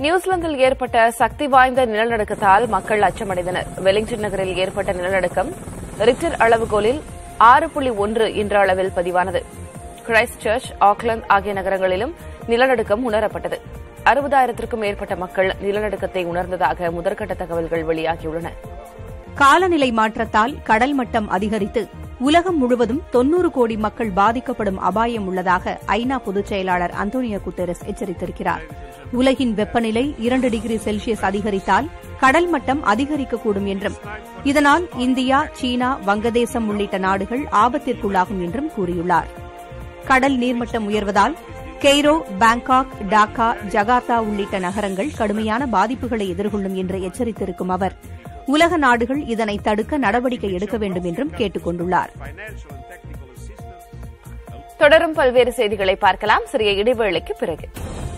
நியூசிலாந்தில் ஏற்பட்ட சக்தி வாய்ந்த நிலநடுக்கத்தால் மக்கள் அச்சமடைந்தனர் வெலிங்டன் நகரில் ஏற்பட்ட நிலநடுக்கம் ரிக்டர் அளவுகோலில் ஆறு புள்ளி ஒன்று என்ற அளவில் பதிவானது கிரைஸ்ட் சர்ச் ஆக்லாந்து ஆகிய நகரங்களிலும் நிலநடுக்கம் உணரப்பட்டது அறுபதாயிரத்திற்கும் மேற்பட்ட மக்கள் நிலநடுக்கத்தை உணர்ந்ததாக முதற்கட்ட தகவல்கள் வெளியாகியுள்ளன காலநிலை மாற்றத்தால் கடல் மட்டம் அதிகரித்து உலகம் முழுவதும் தொன்னூறு கோடி மக்கள் பாதிக்கப்படும் அபாயம் உள்ளதாக ஐநா பொதுச் செயலாளர் அந்தோனியோ குட்டெரஸ் எச்சரித்திருக்கிறார் உலகின் வெப்பநிலை இரண்டு டிகிரி செல்சியஸ் அதிகரித்தால் கடல் மட்டம் அதிகரிக்கக்கூடும் என்றும் இதனால் இந்தியா சீனா வங்கதேசம் உள்ளிட்ட நாடுகள் ஆபத்திற்குள்ளாகும் என்றும் கூறியுள்ளார் கடல் நீர்மட்டம் உயர்வதால் கெய்ரோ பாங்காக் டாக்கா ஜகார்த்தா உள்ளிட்ட நகரங்கள் கடுமையான பாதிப்புகளை எதிர்கொள்ளும் என்று எச்சரித்திருக்கும் அவர் உலக நாடுகள் இதனை தடுக்க நடவடிக்கை எடுக்க வேண்டும் என்றும் கேட்டுக் கொண்டுள்ளார் தொடரும் பல்வேறு செய்திகளை பார்க்கலாம் சிறிய இடைவேளைக்கு பிறகு